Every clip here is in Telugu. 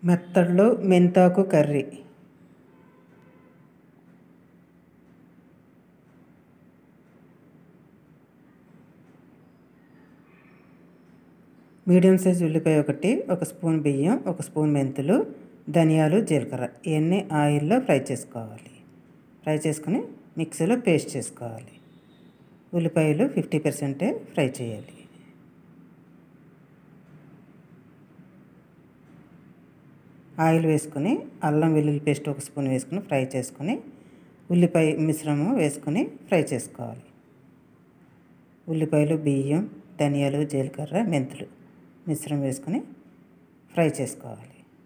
మెత్తళ్ళు మెంతాకు కర్రీ మీడియం సైజ్ ఉల్లిపాయ ఒకటి ఒక స్పూన్ బియ్యం ఒక స్పూన్ మెంతులు ధనియాలు జీలకర్ర ఇవన్నీ ఆయిల్లో ఫ్రై చేసుకోవాలి ఫ్రై చేసుకుని మిక్సీలో పేస్ట్ చేసుకోవాలి ఉల్లిపాయలు ఫిఫ్టీ పర్సెంటే ఫ్రై చేయాలి ఆయిల్ వేసుకొని అల్లం వెల్లుల్లి పేస్ట్ ఒక స్పూన్ వేసుకుని ఫ్రై చేసుకొని ఉల్లిపాయ మిశ్రమం వేసుకొని ఫ్రై చేసుకోవాలి ఉల్లిపాయలు బియ్యం ధనియాలు జీలకర్ర మెంతులు మిశ్రమం వేసుకొని ఫ్రై చేసుకోవాలి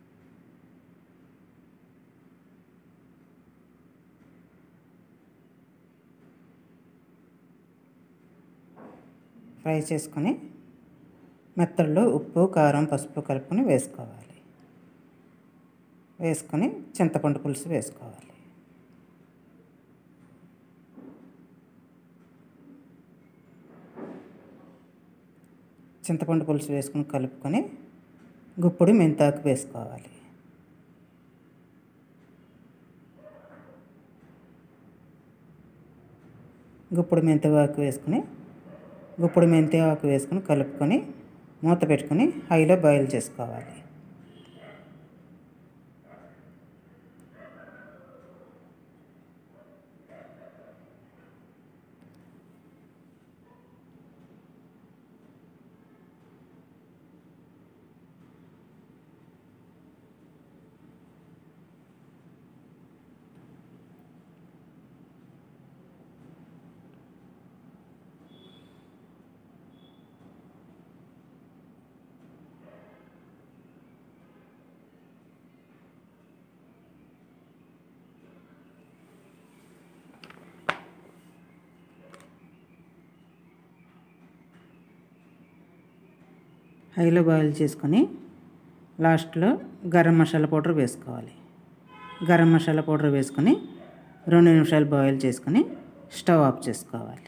ఫ్రై చేసుకొని మెత్తల్లో ఉప్పు కారం పసుపు కలుపుకొని వేసుకోవాలి వేసుకొని చింతపండు పులుసు వేసుకోవాలి చింతపండు పులుసు వేసుకొని కలుపుకొని గుప్పుడు మెంతాకు వేసుకోవాలి గుప్పుడు మెంతి ఆకు వేసుకుని గుప్పుడు మెంతి ఆకు వేసుకుని కలుపుకొని మూత పెట్టుకొని హైలో బాయిల్ చేసుకోవాలి హైలో బాయిల్ చేసుకొని లాస్ట్లో గరం మసాలా పౌడర్ వేసుకోవాలి గరం మసాలా పౌడర్ వేసుకొని రెండు నిమిషాలు బాయిల్ చేసుకొని స్టవ్ ఆఫ్ చేసుకోవాలి